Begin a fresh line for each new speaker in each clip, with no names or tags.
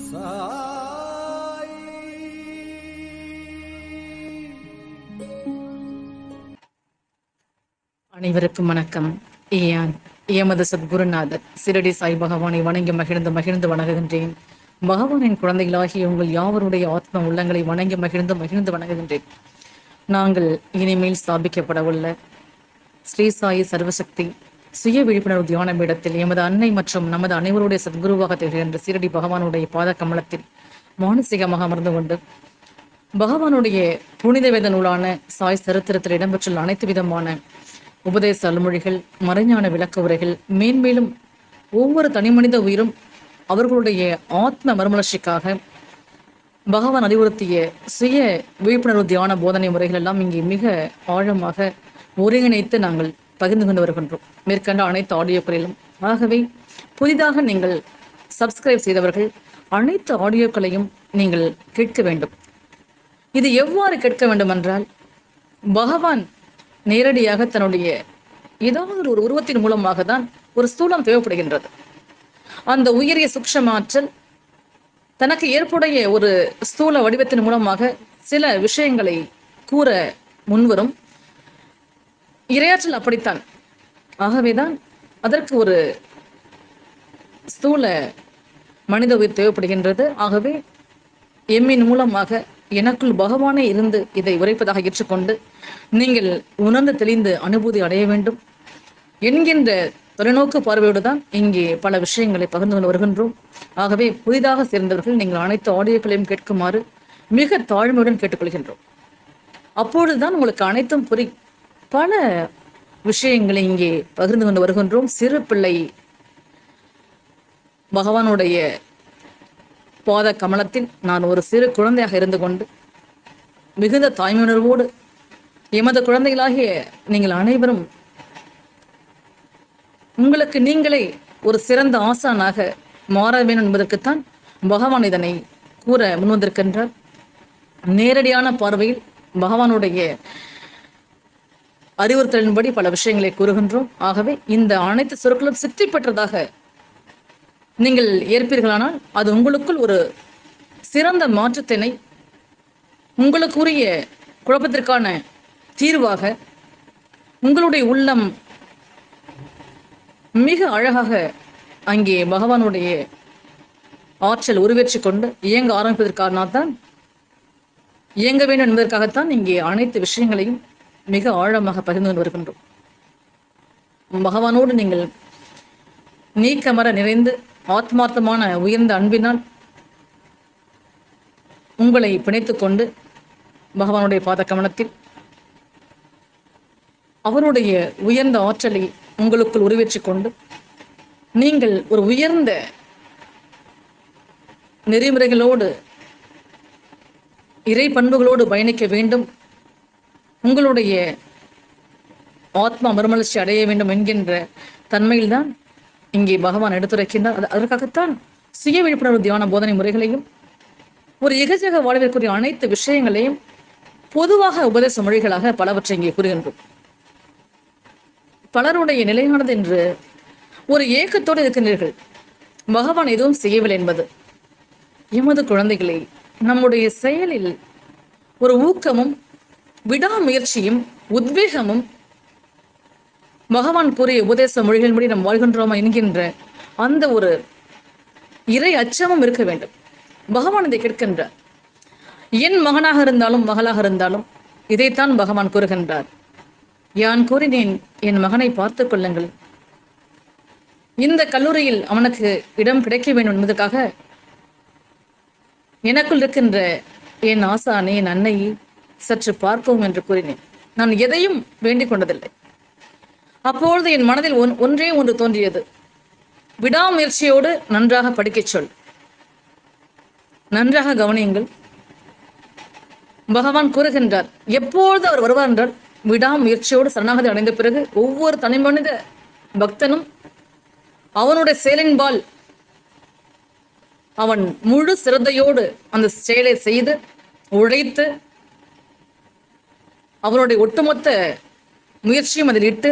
அனைவருக்கும் வணக்கம் ஏன் எமது சத்குருநாதர் சிரடி சாய் பகவானை வணங்கி மகிழ்ந்து மகிழ்ந்து வணங்குகின்றேன் பகவானின் குழந்தைகளாகிய உங்கள் யாவருடைய ஆத்ம உள்ளங்களை வணங்கி மகிழ்ந்து மகிழ்ந்து வணங்குகின்றேன் நாங்கள் இனிமேல் ஸ்தாபிக்கப்பட உள்ள ஸ்ரீ சாயி சர்வசக்தி சுய விழிப்புணர்வு தியான பீடத்தில் எமது அன்னை மற்றும் நமது அனைவருடைய சத்குருவாக திகழ்கின்ற சீரடி பகவானுடைய பாத கமலத்தில் மானசீகமாக அமர்ந்து கொண்டு பகவானுடைய புனித வேத நூலான சாய் சரித்திரத்தில் இடம்பெற்றுள்ள அனைத்து விதமான உபதேச அலுமொழிகள் மறைஞான விளக்க உரைகள் மேன்மேலும் ஒவ்வொரு தனிமனித உயிரும் அவர்களுடைய ஆத்ம மறுமலர்ச்சிக்காக பகவான் அறிவுறுத்திய சுய விழிப்புணர்வு தியான போதனை முறைகள் எல்லாம் இங்கே மிக ஆழமாக ஒருங்கிணைத்து நாங்கள் பகிர்ந்து கொண்டு வருகின்றோம் மேற்கண்ட அனைத்து ஆடியோக்களிலும் ஆகவே புதிதாக நீங்கள் சப்ஸ்கிரைப் செய்தவர்கள் அனைத்து ஆடியோக்களையும் நீங்கள் கேட்க வேண்டும் இது எவ்வாறு கேட்க வேண்டும் என்றால் பகவான் நேரடியாக தன்னுடைய ஏதாவது ஒரு உருவத்தின் மூலமாக தான் ஒரு ஸ்தூலம் தேவைப்படுகின்றது அந்த உயரிய சூக்ஷம ஆற்றல் தனக்கு ஏற்புடைய ஒரு ஸ்தூல வடிவத்தின் மூலமாக சில விஷயங்களை கூற முன்வரும் இரையாற்றல் அப்படித்தான் ஆகவேதான் அதற்கு ஒரு ஸ்தூல மனித உயிர் தேவைப்படுகின்றது ஆகவே எம்மின் மூலமாக எனக்குள் பகவானே இருந்து இதை உரைப்பதாக ஏற்றுக்கொண்டு நீங்கள் உணர்ந்து தெளிந்து அனுபூதி அடைய வேண்டும் என்கின்ற தொலைநோக்கு பார்வையோடு தான் இங்கே பல விஷயங்களை பகிர்ந்து கொண்டு வருகின்றோம் ஆகவே புதிதாக சேர்ந்தவர்கள் நீங்கள் அனைத்து ஆடியோக்களையும் கேட்குமாறு மிக தாழ்மையுடன் கேட்டுக்கொள்கின்றோம் அப்பொழுதுதான் உங்களுக்கு அனைத்தும் புரி பல விஷயங்களை இங்கே பகிர்ந்து கொண்டு வருகின்றோம் சிறு பிள்ளை பகவானுடைய பாத கமலத்தில் நான் ஒரு சிறு குழந்தையாக இருந்து கொண்டு மிகுந்த தாய்மையுணர்வோடு எமது குழந்தைகளாகிய நீங்கள் அனைவரும் உங்களுக்கு நீங்களே ஒரு சிறந்த ஆசானாக மாற வேண்டும் என்பதற்குத்தான் பகவான் இதனை கூற முன்வந்திருக்கின்றார் நேரடியான பார்வையில் பகவானுடைய அறிவுறுத்தலின்படி பல விஷயங்களை கூறுகின்றோம் ஆகவே இந்த அனைத்து சொற்களும் சித்தி பெற்றதாக நீங்கள் ஏற்பீர்களானால் அது உங்களுக்குள் ஒரு சிறந்த மாற்றத்தினை உங்களுக்குரிய குழப்பத்திற்கான தீர்வாக உங்களுடைய உள்ளம் மிக அழகாக அங்கே பகவானுடைய ஆற்றல் உருவேற்றி கொண்டு இயங்க ஆரம்பிப்பதற்காக தான் இயங்க வேண்டும் என்பதற்காகத்தான் இங்கே அனைத்து விஷயங்களையும் மிக ஆழமாக பகிர்ந்து கொண்டு வருகின்றோம் பகவானோடு நீங்கள் நீக்கமர நிறைந்து ஆத்மார்த்தமான உயர்ந்த அன்பினால் உங்களை பிணைத்துக் கொண்டு பகவானுடைய பாத கவனத்தில் அவருடைய உயர்ந்த ஆற்றலை உங்களுக்குள் உருவேற்றிக் கொண்டு நீங்கள் ஒரு உயர்ந்த நெறிமுறைகளோடு இறை பண்புகளோடு பயணிக்க வேண்டும் உங்களுடைய ஆத்மா மறுமலர்ச்சி அடைய வேண்டும் என்கின்ற தன்மையில்தான் இங்கே பகவான் எடுத்துரைக்கின்றார் அது அதற்காகத்தான் சுய விழிப்புணர்வு தியான போதனை முறைகளையும் ஒரு இகஜக வாழ்விற்குரிய அனைத்து விஷயங்களையும் பொதுவாக உபதேச மொழிகளாக பலவற்றை இங்கே கூறுகின்றோம் பலருடைய நிலையானது என்று ஒரு ஏக்கத்தோடு இருக்கின்றீர்கள் பகவான் எதுவும் செய்யவில்லை என்பது எமது குழந்தைகளை நம்முடைய செயலில் ஒரு ஊக்கமும் விடாமுயற்சியும் உத்வேகமும் பகவான் கூறிய உபதேச மொழிகளின்படி நாம் வாழ்கின்றோமா என்கின்ற அந்த ஒரு இறை அச்சமும் இருக்க வேண்டும் பகவான் இதை கேட்கின்றார் என் மகனாக இருந்தாலும் மகளாக இருந்தாலும் இதைத்தான் பகவான் கூறுகின்றார் யான் கூறினேன் என் மகனை பார்த்துக் கொள்ளுங்கள் இந்த கல்லூரியில் அவனுக்கு இடம் கிடைக்க வேண்டும் என்பதற்காக எனக்குள் இருக்கின்ற என் ஆசானே என் அன்னையை சற்று பார்ப்போம் என்று கூறினேன் நான் எதையும் வேண்டிக் கொண்டதில்லை அப்பொழுது என் மனதில் ஒன் ஒன்றே ஒன்று தோன்றியது விடாமுயற்சியோடு நன்றாக படிக்கச் சொல் நன்றாக கவனியுங்கள் பகவான் கூறுகின்றார் எப்பொழுது அவர் வருவார் என்றால் விடாமுயற்சியோடு சரணாகதி அடைந்த பிறகு ஒவ்வொரு தனிமனித பக்தனும் அவனுடைய செயலின்பால் அவன் முழு சிரத்தையோடு அந்த செயலை செய்து உழைத்து அவனுடைய ஒட்டுமொத்த முயற்சியும் அதில் இட்டு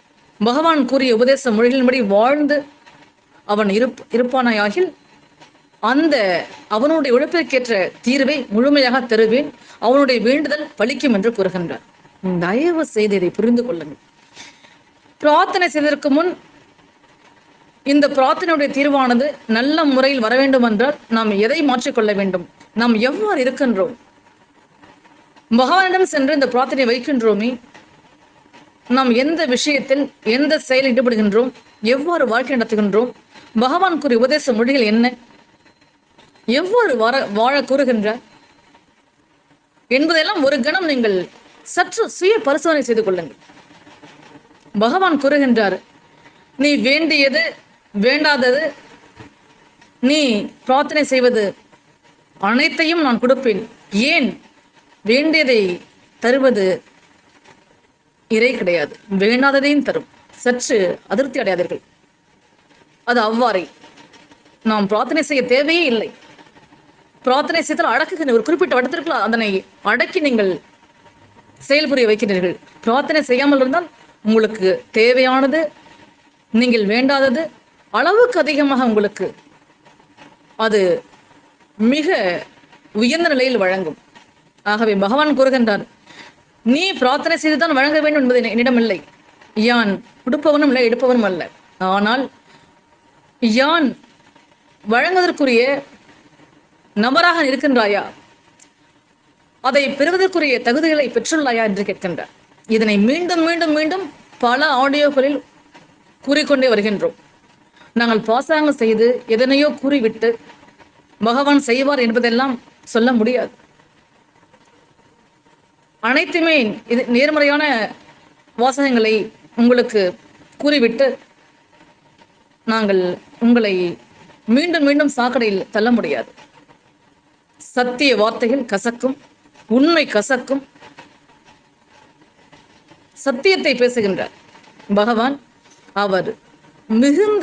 பகவான் கூறிய உபதேச மொழிகளின்படி வாழ்ந்து அவன் இருப் இருப்பானாயாகில் அந்த அவனுடைய உழைப்பிற்கேற்ற தீர்வை முழுமையாக தருவேன் அவனுடைய வேண்டுதல் பலிக்கும் என்று கூறுகின்றார் தயவு செய்து இதை புரிந்து கொள்ளுங்கள் பிரார்த்தனை செய்வதற்கு முன் இந்த பிரார்த்தனையுடைய தீர்வானது நல்ல முறையில் வர வேண்டும் என்றால் நாம் எதை மாற்றிக்கொள்ள வேண்டும் நாம் எவ்வாறு இருக்கின்றோம் பகவானிடம் சென்று இந்த பிரார்த்தனை வைக்கின்றோமே நாம் எந்த விஷயத்தில் எந்த செயலில் ஈடுபடுகின்றோம் எவ்வாறு வாழ்க்கை நடத்துகின்றோம் பகவான் கூறிய உபதேச மொழிகள் என்ன எவ்வாறு வாழ வாழ கூறுகின்றார் என்பதெல்லாம் ஒரு கணம் நீங்கள் சற்று சுய பரிசோதனை செய்து கொள்ளுங்கள் பகவான் கூறுகின்றார் நீ வேண்டியது வேண்டாதது நீ பிரார்த்தனை செய்வது அனைத்தையும் நான் கொடுப்பேன் ஏன் வேண்டியதை தருவது இறை கிடையாது வேண்டாததையும் தரும் சற்று அதிருப்தி அடையாதீர்கள் அது அவ்வாறே நாம் பிரார்த்தனை செய்ய தேவையே இல்லை பிரார்த்தனை செய்தால் அடக்குகின்ற ஒரு குறிப்பிட்ட வட்டத்திற்குள் அதனை அடக்கி நீங்கள் செயல்புரிய வைக்கிறீர்கள் பிரார்த்தனை செய்யாமல் இருந்தால் உங்களுக்கு தேவையானது நீங்கள் வேண்டாதது அளவுக்கு அதிகமாக உங்களுக்கு அது மிக உயர்ந்த நிலையில் வழங்கும் ஆகவே பகவான் கூறுகின்றார் நீ பிரார்த்தனை செய்துதான் வழங்க வேண்டும் என்பது என்னிடம் இல்லை யான் கொடுப்பவனும் இல்லை எடுப்பவனும் அல்ல ஆனால் யான் வழங்குவதற்குரிய நபராக இருக்கின்றாயா அதை பெறுவதற்குரிய தகுதிகளை பெற்றுள்ளாயா என்று கேட்கின்றார் இதனை மீண்டும் மீண்டும் மீண்டும் பல ஆடியோக்களில் கூறிக்கொண்டே வருகின்றோம் நாங்கள் பாசாங்க செய்து எதனையோ கூறிவிட்டு பகவான் செய்வார் என்பதெல்லாம் சொல்ல முடியாது அனைத்துமே இது நேர்மறையான வாசகங்களை உங்களுக்கு கூறிவிட்டு நாங்கள் உங்களை மீண்டும் மீண்டும் சாக்கடையில் தள்ள முடியாது சத்திய வார்த்தைகள் கசக்கும் உண்மை கசக்கும் சத்தியத்தை பேசுகின்றார் பகவான் அவர் மிகுந்த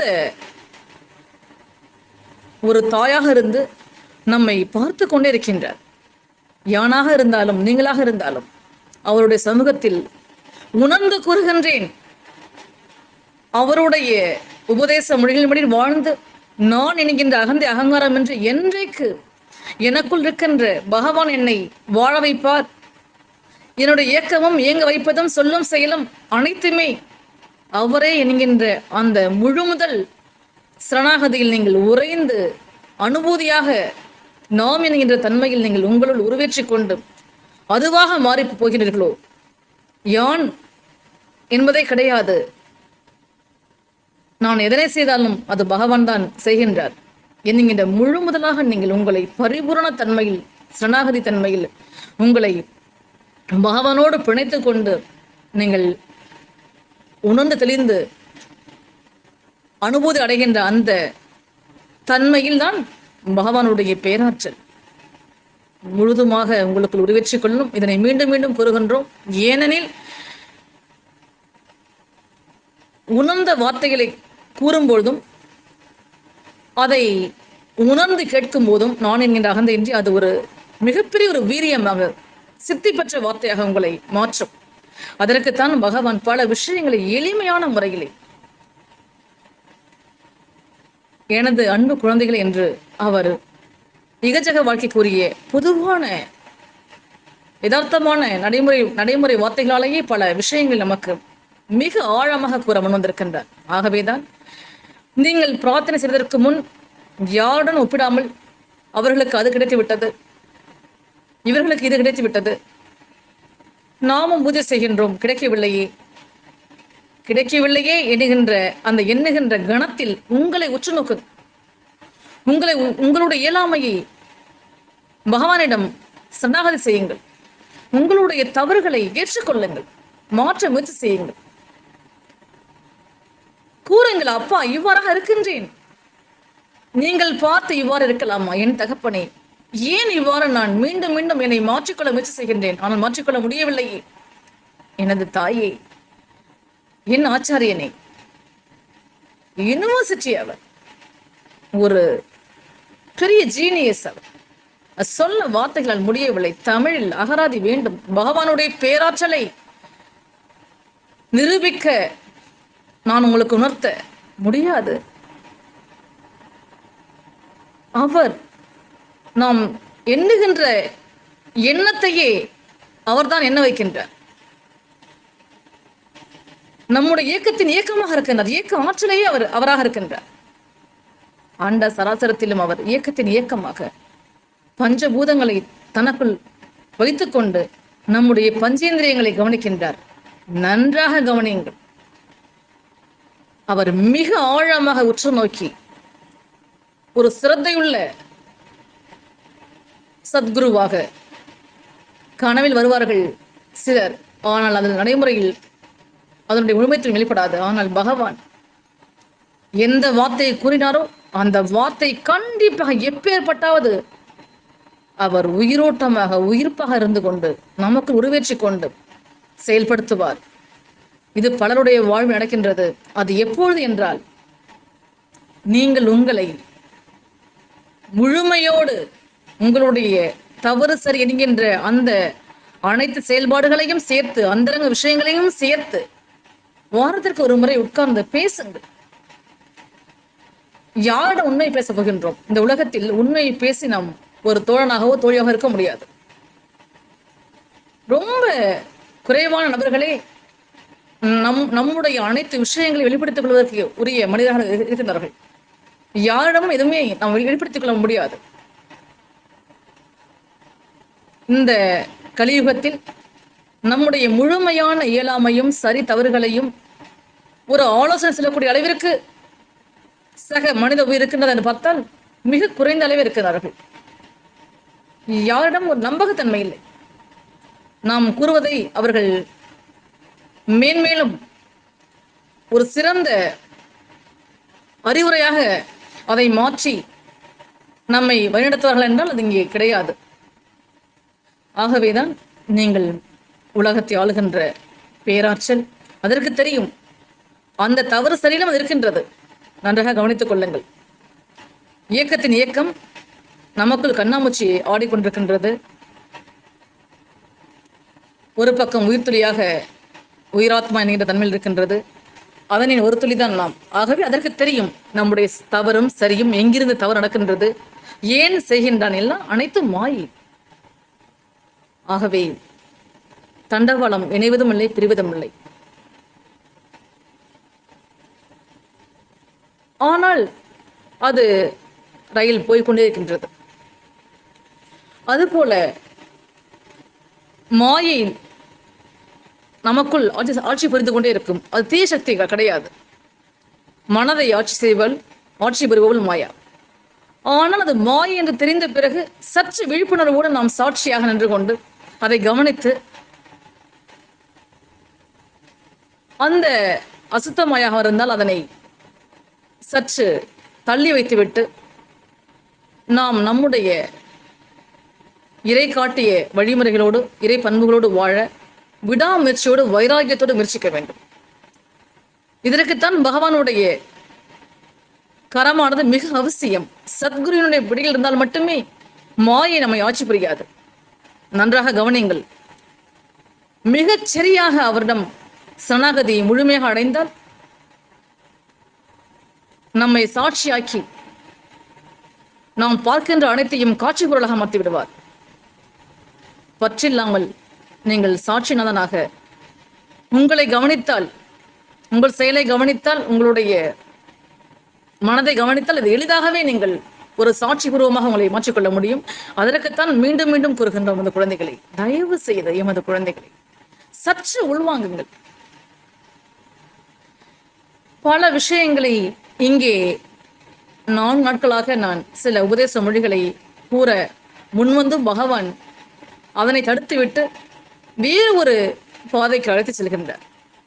ஒரு தாயாக இருந்து நம்மை பார்த்து கொண்டே இருக்கின்றார் யானாக இருந்தாலும் நீங்களாக இருந்தாலும் அவருடைய சமூகத்தில் உணர்ந்து கூறுகின்றேன் அவருடைய உபதேச மொழிகளின்படி வாழ்ந்து நான் என்கின்ற அகந்தை அகங்காரம் என்று என்றைக்கு எனக்குள் இருக்கின்ற பகவான் என்னை வாழ வைப்பார் என்னுடைய இயக்கமும் இயங்க வைப்பதும் சொல்லும் செயலும் அனைத்துமே அவரே என்கின்ற அந்த முழுமுதல் சரணாகதியில் நீங்கள் உறைந்து அனுபூதியாக நாம் என்கின்ற தன்மையில் நீங்கள் உங்களுள் உருவேற்றிக் கொண்டு அதுவாக மாறி போகிறீர்களோ யான் என்பதே கிடையாது நான் எதனை செய்தாலும் அது பகவான் தான் செய்கின்றார் என்கின்ற முழு முதலாக நீங்கள் உங்களை பரிபூரண தன்மையில் சரணாகதி தன்மையில் உங்களை பகவானோடு பிணைத்துக் கொண்டு நீங்கள் உணர்ந்து தெளிந்து அனுபூதி அடைகின்ற அந்த தன்மையில் தான் பகவானுடைய பேராற்றல் முழுதுமாக உங்களுக்குள் உருவேற்றிக் கொள்ளும் இதனை மீண்டும் மீண்டும் கூறுகின்றோம் ஏனெனில் உணர்ந்த வார்த்தைகளை கூறும்பொழுதும் அதை உணர்ந்து கேட்கும் போதும் நான் என்கின்ற அகந்தையின்றி அது ஒரு மிகப்பெரிய ஒரு வீரியமாக சித்தி பெற்ற வார்த்தையாக உங்களை மாற்றும் அதற்குத்தான் பகவான் பல விஷயங்களை எளிமையான முறையிலே எனது அன்பு குழந்தைகள் என்று அவர் இகஜக வாழ்க்கை கூறிய பொதுவான யதார்த்தமான நடைமுறை நடைமுறை வார்த்தைகளாலேயே பல விஷயங்கள் நமக்கு மிக ஆழமாக கூற முன் வந்திருக்கின்றார் ஆகவேதான் நீங்கள் பிரார்த்தனை செய்வதற்கு முன் யாருடன் ஒப்பிடாமல் அவர்களுக்கு அது கிடைத்து விட்டது இவர்களுக்கு இது கிடைத்து விட்டது நாமும் பூஜை செய்கின்றோம் கிடைக்கவில்லையே கிடைக்கவில்லையே எண்ணுகின்ற அந்த எண்ணுகின்ற கணத்தில் உங்களை உற்று நோக்கு உங்களை உ- உங்களுடைய இயலாமையை பகவானிடம் சரணாகதி செய்யுங்கள் உங்களுடைய தவறுகளை ஏற்றுக்கொள்ளுங்கள் மாற்ற முயற்சி செய்யுங்கள் கூறுங்கள் அப்பா இவ்வாறாக இருக்கின்றேன் நீங்கள் பார்த்து இவ்வாறு இருக்கலாமா என் தகப்பனே ஏன் இவ்வாறு நான் மீண்டும் மீண்டும் என்னை மாற்றிக்கொள்ள முயற்சி செய்கின்றேன் ஆனால் மாற்றிக்கொள்ள முடியவில்லையே எனது தாயே என் ஆச்சாரியனே யூனிவர்சிட்டி அவர் ஒரு பெரிய ஜீனியஸ் அவர் அது சொல்ல வார்த்தைகளால் முடியவில்லை தமிழில் அகராதி வேண்டும் பகவானுடைய பேராற்றலை நிரூபிக்க நான் உங்களுக்கு உணர்த்த முடியாது அவர் நாம் எண்ணுகின்ற எண்ணத்தையே அவர்தான் எண்ண வைக்கின்றார் நம்முடைய இயக்கத்தின் இயக்கமாக இருக்கின்றார் இயக்க ஆற்றலையே அவர் அவராக இருக்கின்றார் ஆண்ட சராசரத்திலும் அவர் இயக்கத்தின் இயக்கமாக பஞ்சபூதங்களை தனக்குள் வைத்துக்கொண்டு நம்முடைய பஞ்சேந்திரியங்களை கவனிக்கின்றார் நன்றாக கவனியுங்கள் அவர் மிக ஆழமாக உற்று நோக்கி ஒரு சிரத்தையுள்ள சத்குருவாக கனவில் வருவார்கள் சிலர் ஆனால் அது நடைமுறையில் அதனுடைய முழுமைத்தில் வெளிப்படாது ஆனால் பகவான் எந்த வார்த்தையை கூறினாரோ அந்த வார்த்தை கண்டிப்பாக எப்பேற்பட்டாவது அவர் உயிரோட்டமாக உயிர்ப்பாக இருந்து கொண்டு நமக்கு உருவேற்றி கொண்டு செயல்படுத்துவார் இது பலருடைய வாழ்வு நடக்கின்றது அது எப்பொழுது என்றால் நீங்கள் உங்களை முழுமையோடு உங்களுடைய தவறு சரி என்கின்ற அந்த அனைத்து செயல்பாடுகளையும் சேர்த்து அந்தரங்க விஷயங்களையும் சேர்த்து வாரத்திற்கு ஒரு முறை உட்கார்ந்து பேசுங்கள் யாரிடம் உண்மை பேச போகின்றோம் இந்த உலகத்தில் உண்மையை பேசி நாம் ஒரு தோழனாகவோ தோழியாக இருக்க முடியாது ரொம்ப குறைவான நபர்களே நம் நம்முடைய அனைத்து விஷயங்களை வெளிப்படுத்திக் கொள்வதற்கு உரிய மனிதர்கள் இரு- இருக்கின்றார்கள் யாரிடமும் எதுவுமே நாம் வெளிப்படுத்திக் கொள்ள முடியாது இந்த கலியுகத்தில் நம்முடைய முழுமையான இயலாமையும் சரி தவறுகளையும் ஒரு ஆலோசனை செல்லக்கூடிய அளவிற்கு சக மனித உயிர் இருக்கின்றது என்று பார்த்தால் மிக குறைந்த அளவே இருக்கிறார்கள் யாரிடம் ஒரு நம்பகத்தன்மை இல்லை நாம் கூறுவதை அவர்கள் மேன்மேலும் ஒரு சிறந்த அறிவுரையாக அதை மாற்றி நம்மை வழிநடத்துவார்கள் என்றால் அது இங்கே கிடையாது ஆகவேதான் நீங்கள் உலகத்தை ஆளுகின்ற பேராற்றல் அதற்கு தெரியும் அந்த தவறு சரியிலும் அது இருக்கின்றது நன்றாக கவனித்துக் கொள்ளுங்கள் இயக்கத்தின் இயக்கம் நமக்குள் கண்ணாமூச்சி ஆடிக்கொண்டிருக்கின்றது ஒரு பக்கம் உயிர்த்துளியாக உயிராத்மா என்கின்ற தன்மையில் இருக்கின்றது அதனின் ஒரு துளி தான் நாம் ஆகவே அதற்கு தெரியும் நம்முடைய தவறும் சரியும் எங்கிருந்து தவறு நடக்கின்றது ஏன் செய்கின்றான் எல்லாம் அனைத்தும் மாயை ஆகவே தண்டவாளம் இணைவதும் இல்லை பிரிவதும் இல்லை ஆனால் அது ரயில் போய்க்கொண்டே இருக்கின்றது அதுபோல மாயை நமக்குள் ஆட்சி ஆட்சி புரிந்து கொண்டே இருக்கும் அது தீய சக்தி க- கிடையாது மனதை ஆட்சி செய்வல் ஆட்சி புரிபவள் மாயா ஆனால் அது மாயை என்று தெரிந்த பிறகு சற்று விழிப்புணர்வோடு நாம் சாட்சியாக நின்று கொண்டு அதை கவனித்து அந்த அசுத்தமாயாக இருந்தால் அதனை சற்று தள்ளி வைத்துவிட்டு நாம் நம்முடைய இறை காட்டிய வழிமுறைகளோடு இறை பண்புகளோடு வாழ விடாமுயற்சியோடு வைராகியத்தோடு முயற்சிக்க வேண்டும் இதற்குத்தான் பகவானுடைய கரமானது மிக அவசியம் சத்குருவினுடைய பிடியில் இருந்தால் மட்டுமே மாயை நம்மை ஆட்சி புரியாது நன்றாக கவனியுங்கள் மிகச் சரியாக அவரிடம் சரணாகதியை முழுமையாக அடைந்தால் நம்மை சாட்சியாக்கி நாம் பார்க்கின்ற அனைத்தையும் காட்சி பொருளாக மாற்றி விடுவார் பற்றில்லாமல் நீங்கள் சாட்சிநாதனாக உங்களை கவனித்தால் உங்கள் செயலை கவனித்தால் உங்களுடைய மனதை கவனித்தால் இது எளிதாகவே நீங்கள் ஒரு சாட்சி பூர்வமாக உங்களை மாற்றிக்கொள்ள முடியும் அதற்குத்தான் மீண்டும் மீண்டும் கூறுகின்றோம் அந்த குழந்தைகளை தயவு செய்து எமது குழந்தைகளை சற்று உள்வாங்குங்கள் பல விஷயங்களை இங்கே நான்கு நாட்களாக நான் சில உபதேச மொழிகளை கூற முன்வந்தும் பகவான் அதனை தடுத்துவிட்டு வேறு ஒரு பாதைக்கு அழைத்து செல்கின்றார்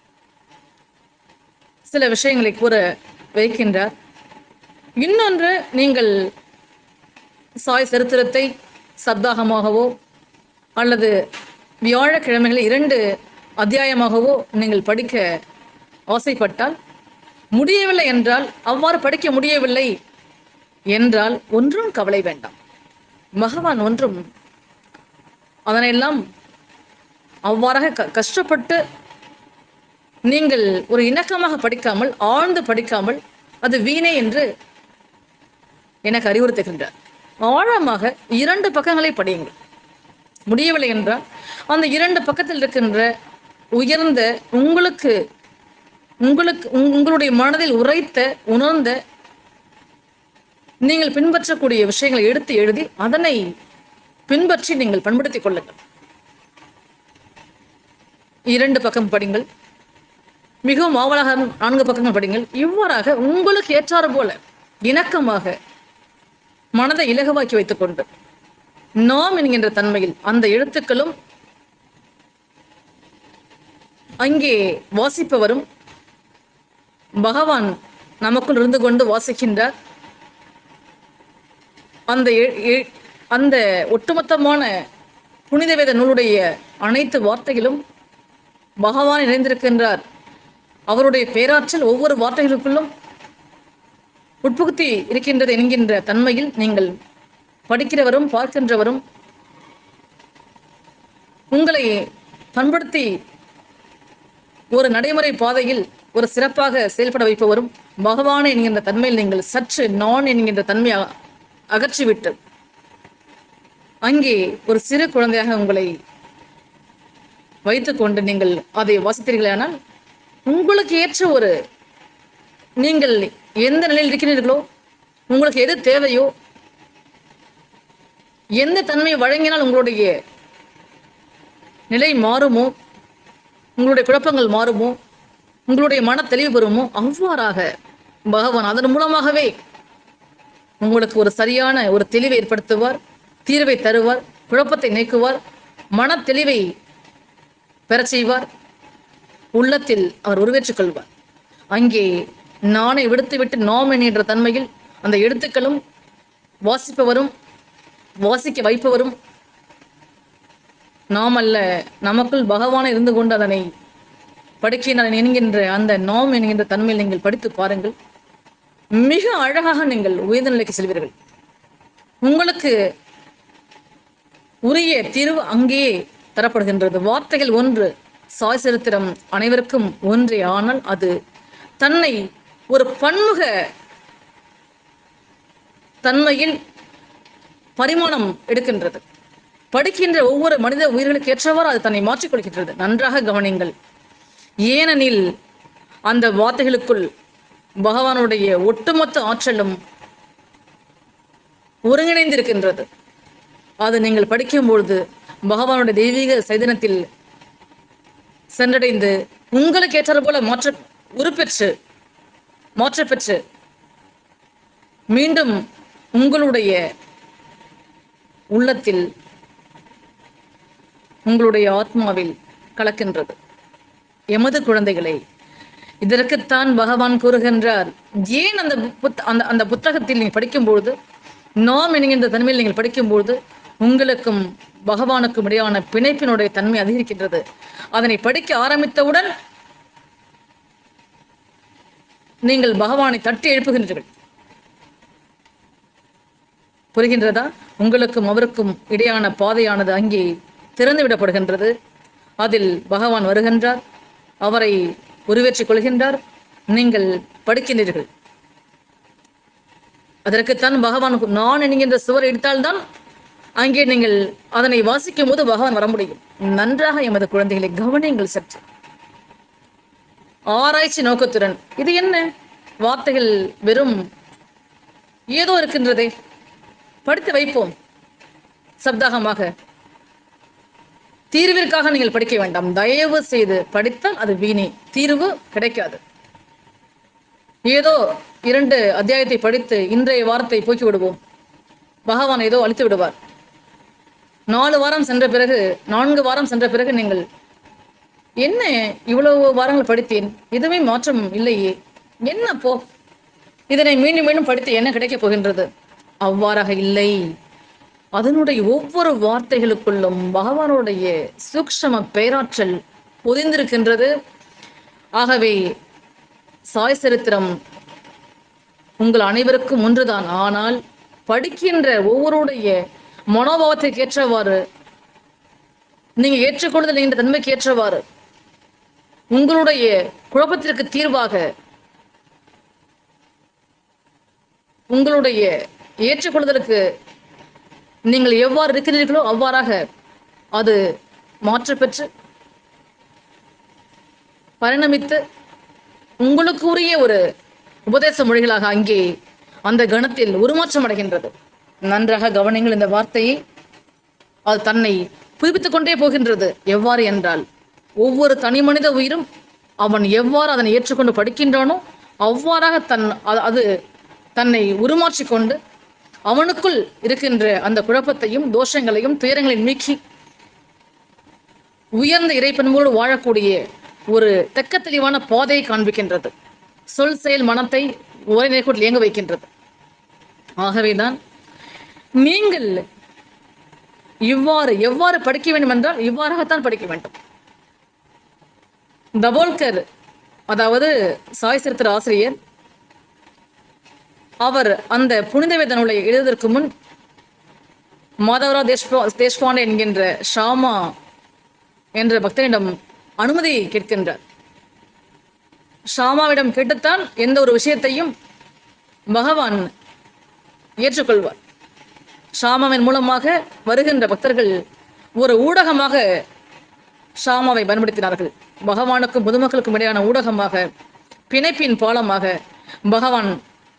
சில விஷயங்களை கூற வைக்கின்றார் இன்னொன்று நீங்கள் சாய் சரித்திரத்தை சப்தாகமாகவோ அல்லது வியாழக்கிழமைகளில் இரண்டு அத்தியாயமாகவோ நீங்கள் படிக்க ஆசைப்பட்டால் முடியவில்லை என்றால் அவ்வாறு படிக்க முடியவில்லை என்றால் ஒன்றும் கவலை வேண்டாம் பகவான் ஒன்றும் அதனையெல்லாம் அவ்வாறாக க- கஷ்டப்பட்டு நீங்கள் ஒரு இணக்கமாக படிக்காமல் ஆழ்ந்து படிக்காமல் அது வீணே என்று எனக்கு அறிவுறுத்துகின்றார் ஆழமாக இரண்டு பக்கங்களை படியுங்கள் முடியவில்லை என்றால் அந்த இரண்டு பக்கத்தில் இருக்கின்ற உயர்ந்த உங்களுக்கு உங்களுக்கு உங்- உங்களுடைய மனதில் உரைத்த உணர்ந்த நீங்கள் பின்பற்றக்கூடிய விஷயங்களை எடுத்து எழுதி அதனை பின்பற்றி நீங்கள் பண்படுத்திக் கொள்ளுங்கள் இரண்டு பக்கம் படிங்கள் மிகவும் ஆவலாக நான்கு பக்கங்கள் படிங்கள் இவ்வாறாக உங்களுக்கு ஏற்றாறு போல இணக்கமாக மனதை இலகுவாக்கி வைத்துக் கொண்டு நாம் என்கின்ற தன்மையில் அந்த எழுத்துக்களும் அங்கே வாசிப்பவரும் பகவான் நமக்குள் இருந்து கொண்டு வாசிக்கின்றார் அந்த எ- எ- அந்த ஒட்டுமொத்தமான புனித வேத நூலுடைய அனைத்து வார்த்தைகளும் பகவான் இணைந்திருக்கின்றார் அவருடைய பேராற்றல் ஒவ்வொரு வார்த்தைகளுக்குள்ளும் உட்புகுத்தி இருக்கின்றது என்கின்ற தன்மையில் நீங்கள் படிக்கிறவரும் பார்க்கின்றவரும் உங்களை பண்படுத்தி ஒரு நடைமுறை பாதையில் ஒரு சிறப்பாக செயல்பட வைப்பவரும் பகவான் என்கின்ற தன்மையில் நீங்கள் சற்று நான் என்கின்ற தன்மையை அ- அகற்றிவிட்டு அங்கே ஒரு சிறு குழந்தையாக உங்களை வைத்துக்கொண்டு நீங்கள் அதை வாசித்தீர்களானால் உங்களுக்கு ஏற்ற ஒரு நீங்கள் எந்த நிலையில் இருக்கிறீர்களோ உங்களுக்கு எது தேவையோ எந்த தன்மையை வழங்கினால் உங்களுடைய நிலை மாறுமோ உங்களுடைய குழப்பங்கள் மாறுமோ உங்களுடைய மன தெளிவு பெறுமோ அவ்வாறாக பகவான் அதன் மூலமாகவே உங்களுக்கு ஒரு சரியான ஒரு தெளிவை ஏற்படுத்துவார் தீர்வை தருவார் குழப்பத்தை நீக்குவார் மன தெளிவை பெறச் செய்வார் உள்ளத்தில் அவர் உருவேற்றுக் கொள்வார் அங்கே நானை விடுத்துவிட்டு நாம் என்கின்ற தன்மையில் அந்த எழுத்துக்களும் வாசிப்பவரும் வாசிக்க வைப்பவரும் நாம் அல்ல நமக்குள் பகவானை இருந்து கொண்டு அதனை படிக்கிறான் என்கின்ற அந்த நாம் என்கின்ற தன்மையில் நீங்கள் படித்து பாருங்கள் மிக அழகாக நீங்கள் உயர்ந்த நிலைக்கு செல்வீர்கள் உங்களுக்கு உரிய தீர்வு அங்கேயே தரப்படுகின்றது வார்த்தைகள் ஒன்று சாய் சரித்திரம் அனைவருக்கும் ஒன்றே ஆனால் அது தன்னை ஒரு பன்முக தன்மையில் பரிமாணம் எடுக்கின்றது படிக்கின்ற ஒவ்வொரு மனித உயிர்களுக்கு ஏற்றவாறு அது தன்னை மாற்றிக்கொள்கின்றது நன்றாக கவனிங்கள் ஏனெனில் அந்த வார்த்தைகளுக்குள் பகவானுடைய ஒட்டுமொத்த ஆற்றலும் ஒருங்கிணைந்திருக்கின்றது அது நீங்கள் படிக்கும் பொழுது பகவானுடைய தெய்வீக சைதனத்தில் சென்றடைந்து உங்களுக்கு ஏற்றாறு போல மாற்ற உருப்பெற்று மாற்றப்பெற்று மீண்டும் உங்களுடைய உள்ளத்தில் உங்களுடைய ஆத்மாவில் கலக்கின்றது எமது குழந்தைகளை இதற்குத்தான் பகவான் கூறுகின்றார் ஏன் அந்த புத் அந்த அந்த புத்தகத்தில் நீங்கள் படிக்கும்பொழுது நாம் என்கின்ற தன்மையில் நீங்கள் படிக்கும்பொழுது உங்களுக்கும் பகவானுக்கும் இடையான பிணைப்பினுடைய தன்மை அதிகரிக்கின்றது அதனை படிக்க ஆரம்பித்தவுடன் நீங்கள் பகவானை தட்டி எழுப்புகின்றீர்கள் புரிகின்றதா உங்களுக்கும் அவருக்கும் இடையான பாதையானது அங்கே திறந்து விடப்படுகின்றது அதில் பகவான் வருகின்றார் அவரை உருவேற்றிக் கொள்கின்றார் நீங்கள் படிக்கின்றீர்கள் அதற்குத்தான் பகவான் நான் என்கின்ற சுவர் எடுத்தால்தான் அங்கே நீங்கள் அதனை வாசிக்கும் போது பகவான் வர முடியும் நன்றாக எமது குழந்தைகளை கவனியுங்கள் சற்று ஆராய்ச்சி நோக்கத்துடன் இது என்ன வார்த்தைகள் வெறும் ஏதோ இருக்கின்றதே படித்து வைப்போம் சப்தாகமாக தீர்விற்காக நீங்கள் படிக்க வேண்டாம் தயவு செய்து படித்தால் அது வீணே தீர்வு கிடைக்காது ஏதோ இரண்டு அத்தியாயத்தை படித்து இன்றைய வாரத்தை போக்கி விடுவோம் பகவான் ஏதோ அழித்து விடுவார் நாலு வாரம் சென்ற பிறகு நான்கு வாரம் சென்ற பிறகு நீங்கள் என்ன இவ்வளவு வாரங்கள் படித்தேன் எதுவுமே மாற்றம் இல்லையே என்ன போ இதனை மீண்டும் மீண்டும் படித்து என்ன கிடைக்கப் போகின்றது அவ்வாறாக இல்லை அதனுடைய ஒவ்வொரு வார்த்தைகளுக்குள்ளும் பகவானுடைய சூக்ஷ்ம பேராற்றல் பொதிந்திருக்கின்றது ஆகவே சாய் சரித்திரம் உங்கள் அனைவருக்கும் ஒன்றுதான் ஆனால் படிக்கின்ற ஒவ்வொருடைய மனோபாவத்திற்கு ஏற்றவாறு நீங்க ஏற்றுக்கொள்ளுதல் என்ற தன்மைக்கு ஏற்றவாறு உங்களுடைய குழப்பத்திற்கு தீர்வாக உங்களுடைய ஏற்றுக்கொள்வதற்கு நீங்கள் எவ்வாறு இருக்கிறீர்களோ அவ்வாறாக அது மாற்று பெற்று பரிணமித்து உங்களுக்கு உரிய ஒரு உபதேச மொழிகளாக அங்கே அந்த கணத்தில் உருமாற்றம் அடைகின்றது நன்றாக கவனிங்கள் இந்த வார்த்தையை அது தன்னை புதுப்பித்துக் கொண்டே போகின்றது எவ்வாறு என்றால் ஒவ்வொரு தனி மனித உயிரும் அவன் எவ்வாறு அதனை ஏற்றுக்கொண்டு படிக்கின்றானோ அவ்வாறாக தன் அது- அது தன்னை உருமாற்றிக் கொண்டு அவனுக்குள் இருக்கின்ற அந்த குழப்பத்தையும் தோஷங்களையும் துயரங்களையும் நீக்கி உயர்ந்த இறைப்பண்போடு வாழக்கூடிய ஒரு தெக்க தெளிவான பாதையை காண்பிக்கின்றது சொல் செயல் மனத்தை ஒரே நேர்கோட்டில் இயங்க வைக்கின்றது ஆகவேதான் நீங்கள் இவ்வாறு எவ்வாறு படிக்க வேண்டும் என்றால் இவ்வாறாகத்தான் படிக்க வேண்டும் தபோல்கர் அதாவது சாய் சரித்திர ஆசிரியர் அவர் அந்த புனித வேத நூலை எழுதுவதற்கு முன் மாதவரா தேஷ்பா தேஷ்பாண்டே என்கின்ற ஷாமா என்ற பக்தனிடம் அனுமதி கேட்கின்றார் ஷாமாவிடம் கேட்டுத்தான் எந்த ஒரு விஷயத்தையும் பகவான் ஏற்றுக்கொள்வார் ஷாமாவின் மூலமாக வருகின்ற பக்தர்கள் ஒரு ஊடகமாக ஷாமாவை பயன்படுத்தினார்கள் பகவானுக்கும் பொதுமக்களுக்கும் இடையான ஊடகமாக பிணைப்பின் பாலமாக பகவான்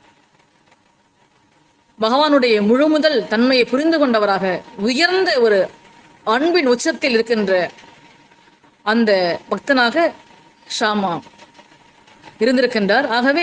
பகவானுடைய முழு முதல் தன்மையை புரிந்து கொண்டவராக உயர்ந்த ஒரு அன்பின் உச்சத்தில் இருக்கின்ற அந்த பக்தனாக ஷாமா இருந்திருக்கின்றார் ஆகவே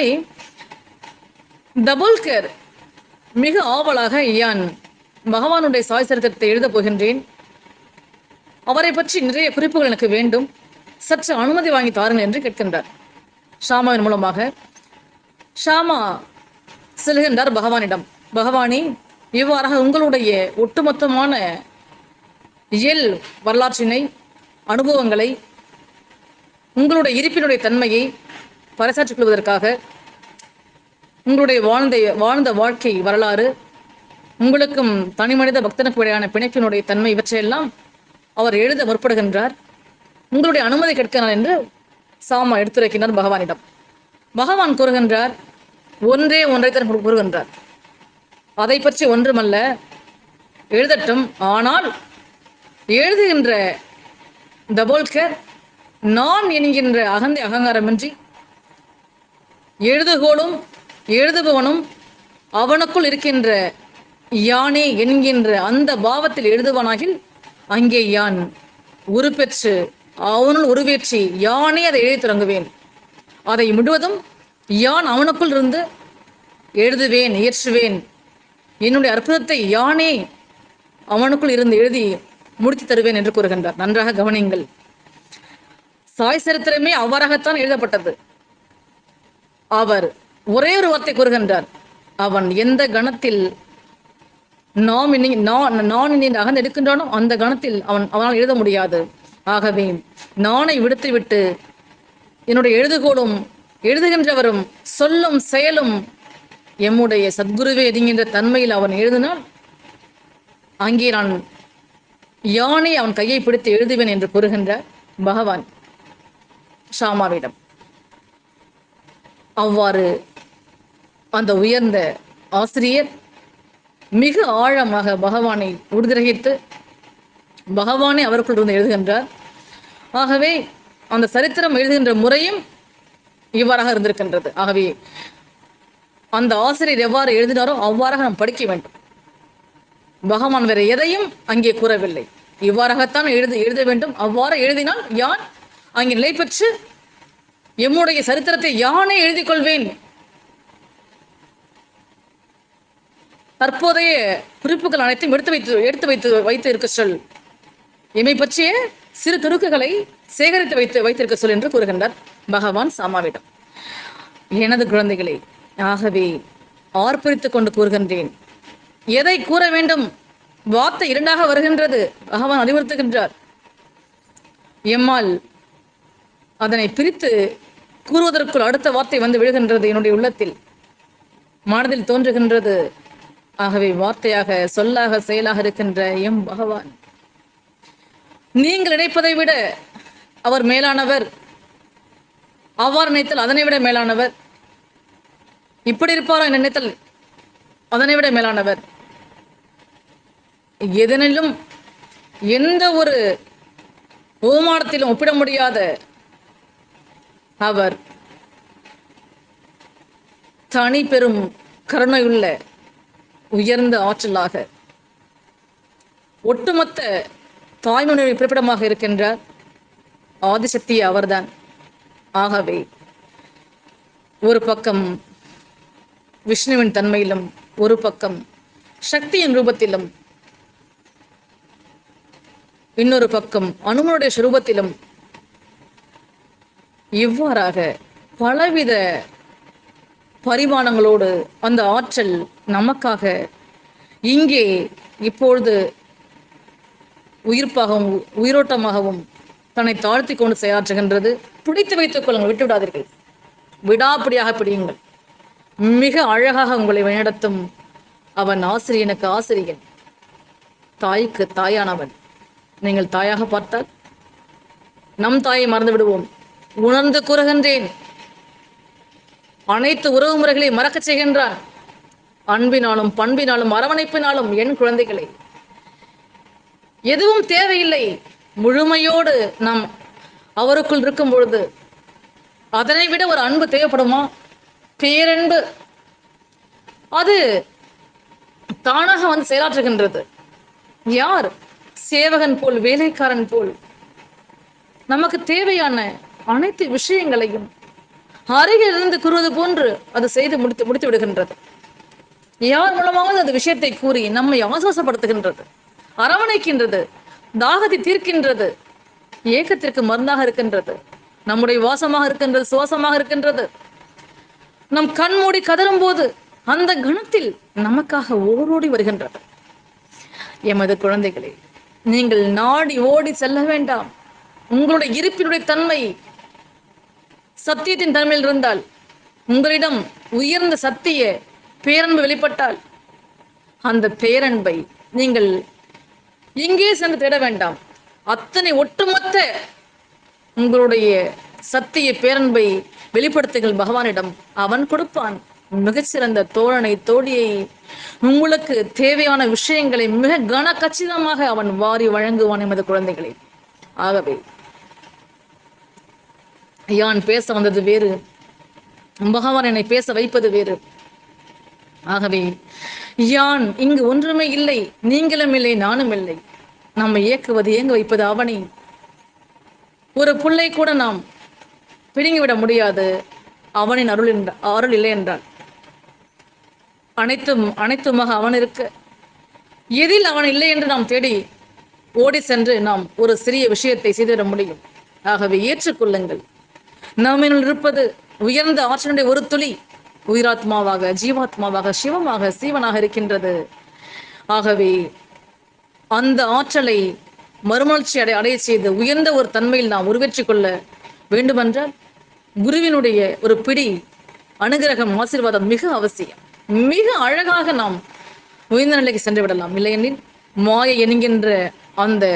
தபோல்கர் மிக ஆவலாக யான் பகவானுடைய சாய் சரித்திரத்தை எழுதப் போகின்றேன் அவரை பற்றி நிறைய குறிப்புகள் எனக்கு வேண்டும் சற்று அனுமதி வாங்கி தாருங்கள் என்று கேட்கின்றார் ஷாமாவின் மூலமாக ஷாமா செல்கின்றார் பகவானிடம் பகவானே இவ்வாறாக உங்களுடைய ஒட்டுமொத்தமான இயல் வரலாற்றினை அனுபவங்களை உங்களுடைய இருப்பினுடைய தன்மையை பறைசாற்றிக் கொள்வதற்காக உங்களுடைய வாழ்ந்த வாழ்ந்த வாழ்க்கை வரலாறு உங்களுக்கும் தனிமனித பக்தனுக்கு இடையான பிணைப்பினுடைய தன்மை இவற்றையெல்லாம் அவர் எழுத முற்படுகின்றார் உங்களுடைய அனுமதி கேட்கிறார் என்று சாமா எடுத்துரைக்கின்றார் பகவானிடம் பகவான் கூறுகின்றார் ஒன்றே ஒன்றை தான் கூறுகின்றார் அதை பற்றி ஒன்றுமல்ல எழுதட்டும் ஆனால் எழுதுகின்ற தபோல்கர் நான் என்கின்ற அகந்தை அகங்காரமின்றி எழுதுகோலும் எழுதுபவனும் அவனுக்குள் இருக்கின்ற யானே என்கின்ற அந்த பாவத்தில் எழுதுவனாகில் அங்கே யான் உருப்பெற்று அவனுள் உருவேற்றி யானே அதை எழுதி தொடங்குவேன் அதை முழுவதும் யான் அவனுக்குள் இருந்து எழுதுவேன் இயற்றுவேன் என்னுடைய அற்புதத்தை யானே அவனுக்குள் இருந்து எழுதி முடித்து தருவேன் என்று கூறுகின்றார் நன்றாக கவனியுங்கள் சாய் சரித்திரமே அவ்வாறாகத்தான் எழுதப்பட்டது அவர் ஒரே ஒரு வார்த்தை கூறுகின்றார் அவன் எந்த கணத்தில் நாம் இன்னி- நான் நான் இன்னி அகந்து எடுக்கின்றானோ அந்த கணத்தில் அவன் அவனால் எழுத முடியாது ஆகவே நானை விடுத்துவிட்டு என்னுடைய எழுதுகோலும் எழுதுகின்றவரும் சொல்லும் செயலும் எம்முடைய சத்குருவே என்கின்ற தன்மையில் அவன் எழுதினால் அங்கே நான் யானை அவன் கையை பிடித்து எழுதுவேன் என்று கூறுகின்றார் பகவான் ஷாமாவிடம் அவ்வாறு அந்த உயர்ந்த ஆசிரியர் மிக ஆழமாக பகவானை உறுதிரகித்து பகவானே அவருக்குள் இருந்து எழுதுகின்றார் ஆகவே அந்த சரித்திரம் எழுதுகின்ற முறையும் இவ்வாறாக இருந்திருக்கின்றது ஆகவே அந்த ஆசிரியர் எவ்வாறு எழுதினாரோ அவ்வாறாக நாம் படிக்க வேண்டும் பகவான் வேற எதையும் அங்கே கூறவில்லை இவ்வாறாகத்தான் எழுத எழுத வேண்டும் அவ்வாறு எழுதினால் யான் அங்கே நிலை பெற்று எம்முடைய சரித்திரத்தை யானே எழுதிக் கொள்வேன் தற்போதைய குறிப்புகள் அனைத்தையும் எடுத்து வைத்து எடுத்து வைத்து வைத்து இருக்க சொல் எம்மை பற்றிய சிறு துணுக்குகளை சேகரித்து வைத்து வைத்திருக்க சொல் என்று கூறுகின்றார் பகவான் சாமாவிடம் எனது குழந்தைகளே ஆகவே ஆர்ப்பரித்துக் கொண்டு கூறுகின்றேன் எதை கூற வேண்டும் வார்த்தை இரண்டாக வருகின்றது பகவான் அறிவுறுத்துகின்றார் எம்மால் அதனை பிரித்து கூறுவதற்குள் அடுத்த வார்த்தை வந்து விழுகின்றது என்னுடைய உள்ளத்தில் மனதில் தோன்றுகின்றது ஆகவே வார்த்தையாக சொல்லாக செயலாக இருக்கின்ற எம் பகவான் நீங்கள் நினைப்பதை விட அவர் மேலானவர் அவ்வாறு நினைத்தல் அதனை விட மேலானவர் இப்படி இருப்பாரோ என நினைத்தல் அதனை விட மேலானவர் எதனிலும் எந்த ஒரு ஓமானத்திலும் ஒப்பிட முடியாத அவர் தனி பெரும் கருணையுள்ள உயர்ந்த ஆற்றலாக ஒட்டுமொத்த தாய்மொழியின் பிறப்பிடமாக இருக்கின்றார் ஆதிசக்தி அவர்தான் ஆகவே ஒரு பக்கம் விஷ்ணுவின் தன்மையிலும் ஒரு பக்கம் சக்தியின் ரூபத்திலும் இன்னொரு பக்கம் அனுமனுடைய சுரூபத்திலும் இவ்வாறாக பலவித பரிமாணங்களோடு அந்த ஆற்றல் நமக்காக இங்கே இப்பொழுது உயிர்ப்பாகவும் உயிரோட்டமாகவும் தன்னை தாழ்த்தி கொண்டு செயலாற்றுகின்றது பிடித்து வைத்துக் கொள்ளுங்கள் விட்டு விடாதீர்கள் விடாப்பிடியாக பிடியுங்கள் மிக அழகாக உங்களை வழிநடத்தும் அவன் ஆசிரியனுக்கு ஆசிரியன் தாய்க்கு தாயானவன் நீங்கள் தாயாக பார்த்தால் நம் தாயை மறந்து விடுவோம் உணர்ந்து கூறுகின்றேன் அனைத்து உறவு முறைகளை மறக்கச் செய்கின்றான் அன்பினாலும் பண்பினாலும் அரவணைப்பினாலும் என் குழந்தைகளை எதுவும் தேவையில்லை முழுமையோடு நாம் அவருக்குள் இருக்கும் பொழுது அதனை விட ஒரு அன்பு தேவைப்படுமா பேரன்பு அது தானாக வந்து செயலாற்றுகின்றது யார் சேவகன் போல் வேலைக்காரன் போல் நமக்கு தேவையான அனைத்து விஷயங்களையும் அருகில் இருந்து கூறுவது போன்று அது செய்து முடித்து முடித்து விடுகின்றது யார் மூலமாவது அந்த விஷயத்தை கூறி நம்மை ஆசுவாசப்படுத்துகின்றது அரவணைக்கின்றது தாகத்தை தீர்க்கின்றது ஏக்கத்திற்கு மருந்தாக இருக்கின்றது நம்முடைய வாசமாக இருக்கின்றது சுவாசமாக இருக்கின்றது நம் கண் மூடி கதறும் போது அந்த கணத்தில் நமக்காக ஓடோடி வருகின்றது எமது குழந்தைகளே நீங்கள் நாடி ஓடி செல்ல வேண்டாம் உங்களுடைய இருப்பினுடைய தன்மை சத்தியத்தின் தன்மையில் இருந்தால் உங்களிடம் உயர்ந்த சத்திய பேரன்பு வெளிப்பட்டால் அந்த பேரன்பை நீங்கள் இங்கே சென்று தேட வேண்டாம் அத்தனை ஒட்டுமொத்த உங்களுடைய சத்திய பேரன்பை வெளிப்படுத்துங்கள் பகவானிடம் அவன் கொடுப்பான் மிகச்சிறந்த தோழனை தோழியை உங்களுக்கு தேவையான விஷயங்களை மிக கன கச்சிதமாக அவன் வாரி வழங்குவான் எமது குழந்தைகளை ஆகவே யான் பேச வந்தது வேறு பகவான் என்னை பேச வைப்பது வேறு ஆகவே யான் இங்கு ஒன்றுமே இல்லை நீங்களும் இல்லை நானும் இல்லை நம்மை இயக்குவது இயங்க வைப்பது அவனை ஒரு புல்லை கூட நாம் பிடுங்கிவிட முடியாது அவனின் அருள் என்ற அருள் இல்லை என்றால் அனைத்தும் அனைத்துமாக அவன் இருக்க எதில் அவன் இல்லை என்று நாம் தேடி ஓடி சென்று நாம் ஒரு சிறிய விஷயத்தை செய்துவிட முடியும் ஆகவே ஏற்றுக்கொள்ளுங்கள் நம்மினுள் இருப்பது உயர்ந்த ஆற்றலுடைய ஒரு துளி உயிராத்மாவாக ஜீவாத்மாவாக சிவமாக சீவனாக இருக்கின்றது ஆகவே அந்த ஆற்றலை மறுமலர்ச்சி அடை அடைய செய்து உயர்ந்த ஒரு தன்மையில் நாம் உருவேற்றிக் கொள்ள வேண்டுமென்றால் குருவினுடைய ஒரு பிடி அனுகிரகம் ஆசீர்வாதம் மிக அவசியம் மிக அழகாக நாம் உயர்ந்த நிலைக்கு சென்று விடலாம் இல்லையெனில் மாயை என்கின்ற அந்த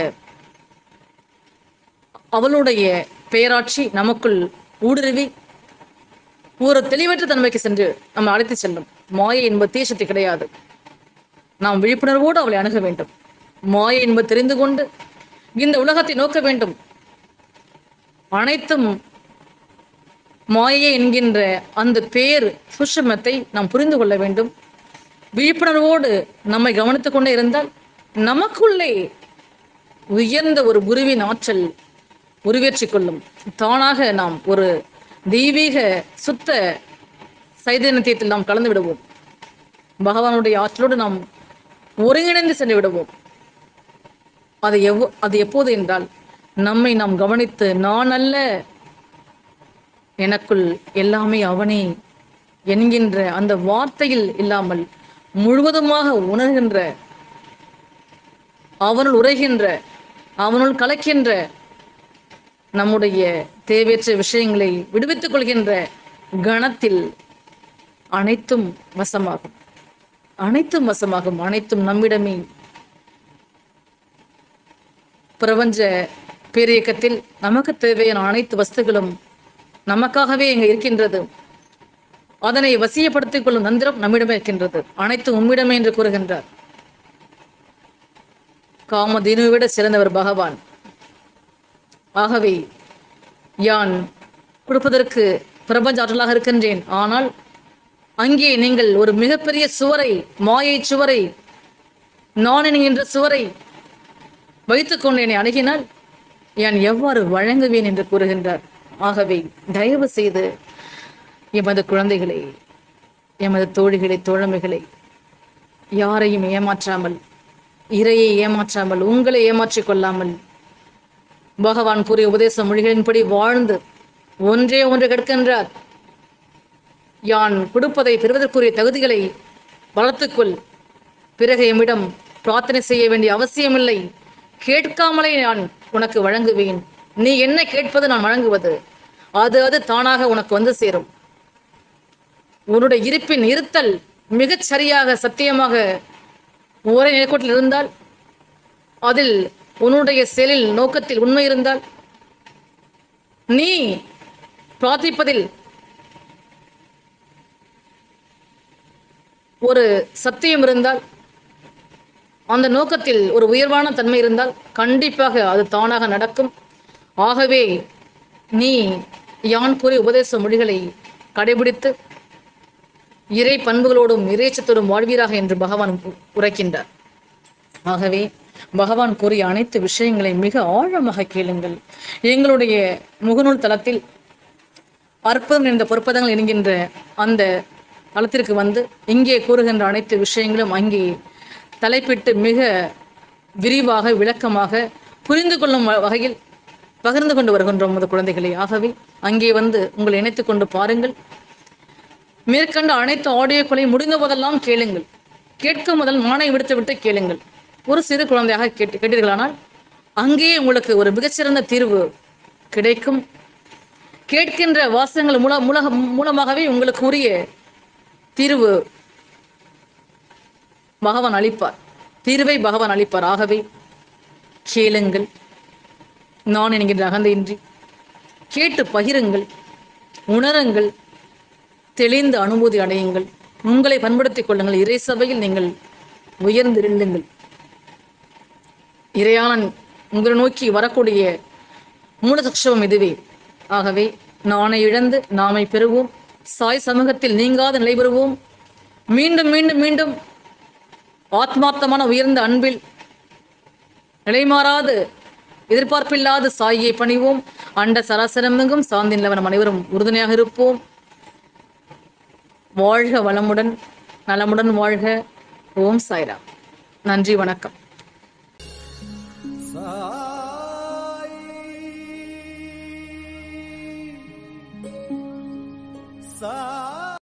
அவளுடைய பெயராட்சி நமக்குள் ஊடுருவி ஒரு தெளிவற்ற தன்மைக்கு சென்று நம்ம அழைத்து செல்லும் மாயை என்பது தீசக்தி கிடையாது நாம் விழிப்புணர்வோடு அவளை அணுக வேண்டும் மாயை என்பது தெரிந்து கொண்டு இந்த உலகத்தை நோக்க வேண்டும் அனைத்தும் மாயை என்கின்ற அந்த பேர் சுஷமத்தை நாம் புரிந்து கொள்ள வேண்டும் விழிப்புணர்வோடு நம்மை கவனித்துக் கொண்டே இருந்தால் நமக்குள்ளே உயர்ந்த ஒரு குருவின் ஆற்றல் உருவேற்றிக் கொள்ளும் தானாக நாம் ஒரு தெய்வீக சுத்த சைதன்யத்தில் நாம் கலந்து விடுவோம் பகவானுடைய ஆற்றலோடு நாம் ஒருங்கிணைந்து சென்று விடுவோம் அது எவ் அது எப்போது என்றால் நம்மை நாம் கவனித்து நான் அல்ல எனக்குள் எல்லாமே அவனே என்கின்ற அந்த வார்த்தையில் இல்லாமல் முழுவதுமாக உணர்கின்ற அவனுள் உரைகின்ற அவனுள் கலக்கின்ற நம்முடைய தேவையற்ற விஷயங்களை விடுவித்துக் கொள்கின்ற கணத்தில் அனைத்தும் வசமாகும் அனைத்தும் வசமாகும் அனைத்தும் நம்மிடமே பிரபஞ்ச பேரியக்கத்தில் நமக்கு தேவையான அனைத்து வஸ்துகளும் நமக்காகவே இங்க இருக்கின்றது அதனை வசியப்படுத்திக் கொள்ளும் தந்திரம் நம்மிடமே இருக்கின்றது அனைத்து உம்மிடமே என்று கூறுகின்றார் காமதேனுவை விட சிறந்தவர் பகவான் ஆகவே யான் கொடுப்பதற்கு பிரபஞ்ச ஆற்றலாக இருக்கின்றேன் ஆனால் அங்கே நீங்கள் ஒரு மிகப்பெரிய சுவரை மாயை சுவரை நான் என்கின்ற சுவரை வைத்துக்கொண்டு என்னை அணுகினால் யான் எவ்வாறு வழங்குவேன் என்று கூறுகின்றார் ஆகவே தயவு செய்து எமது குழந்தைகளை எமது தோழிகளை தோழமைகளை யாரையும் ஏமாற்றாமல் இறையை ஏமாற்றாமல் உங்களை ஏமாற்றிக் கொள்ளாமல் பகவான் கூறிய உபதேச மொழிகளின்படி வாழ்ந்து ஒன்றே ஒன்று கேட்கின்றார் யான் கொடுப்பதை பெறுவதற்குரிய தகுதிகளை வளர்த்துக்கொள் பிறகு எம்மிடம் பிரார்த்தனை செய்ய வேண்டிய அவசியமில்லை கேட்காமலே நான் உனக்கு வழங்குவேன் நீ என்ன கேட்பது நான் வழங்குவது அது அது தானாக உனக்கு வந்து சேரும் உன்னுடைய இருப்பின் இருத்தல் மிகச் சரியாக சத்தியமாக ஒரே நேர்கோட்டில் இருந்தால் அதில் உன்னுடைய செயலில் நோக்கத்தில் உண்மை இருந்தால் நீ பிரார்த்திப்பதில் ஒரு சத்தியம் இருந்தால் அந்த நோக்கத்தில் ஒரு உயர்வான தன்மை இருந்தால் கண்டிப்பாக அது தானாக நடக்கும் ஆகவே நீ யான் கூறிய உபதேச மொழிகளை கடைபிடித்து இறை பண்புகளோடும் இறைச்சத்தோடும் வாழ்வீராக என்று பகவான் உ- உரைக்கின்றார் ஆகவே பகவான் கூறிய அனைத்து விஷயங்களை மிக ஆழமாக கேளுங்கள் எங்களுடைய முகநூல் தளத்தில் அற்புதம் என்ற பொற்பதங்கள் என்கின்ற அந்த தளத்திற்கு வந்து இங்கே கூறுகின்ற அனைத்து விஷயங்களும் அங்கே தலைப்பிட்டு மிக விரிவாக விளக்கமாக புரிந்து கொள்ளும் வ- வகையில் பகிர்ந்து கொண்டு வருகின்றோம் நமது குழந்தைகளை ஆகவே அங்கே வந்து உங்களை இணைத்துக் கொண்டு பாருங்கள் மேற்கண்ட அனைத்து ஆடியோக்களை முடிந்த போதெல்லாம் கேளுங்கள் கேட்கும் முதல் மானை விடுத்து விட்டு கேளுங்கள் ஒரு சிறு குழந்தையாக கேட்டு கேட்டீர்களானால் அங்கேயே உங்களுக்கு ஒரு மிகச்சிறந்த தீர்வு கிடைக்கும் கேட்கின்ற வாசகங்கள் மூல மூலக மூலமாகவே உங்களுக்கு உரிய தீர்வு பகவான் அளிப்பார் தீர்வை பகவான் அளிப்பார் ஆகவே கேளுங்கள் நான் என்கின்ற அகந்தையின்றி கேட்டு பகிருங்கள் உணருங்கள் தெளிந்த அனுபூதி அடையுங்கள் உங்களை பண்படுத்திக் கொள்ளுங்கள் இறை சபையில் நீங்கள் உயர்ந்திருந்துங்கள் இறையாளன் உங்களை நோக்கி வரக்கூடிய மூலசக்ஷவம் இதுவே ஆகவே நானை இழந்து நாமை பெறுவோம் சாய் சமூகத்தில் நீங்காத நிலை பெறுவோம் மீண்டும் மீண்டும் மீண்டும் ஆத்மார்த்தமான உயர்ந்த அன்பில் நிலைமாறாது எதிர்பார்ப்பில்லாத சாயை பணிவோம் அண்ட சராசரமெங்கும் சாந்தி நிலவனம் அனைவரும் உறுதுணையாக இருப்போம் வாழ்க வளமுடன் நலமுடன் வாழ்க ஓம் சாய்ராம் நன்றி வணக்கம்
சாய்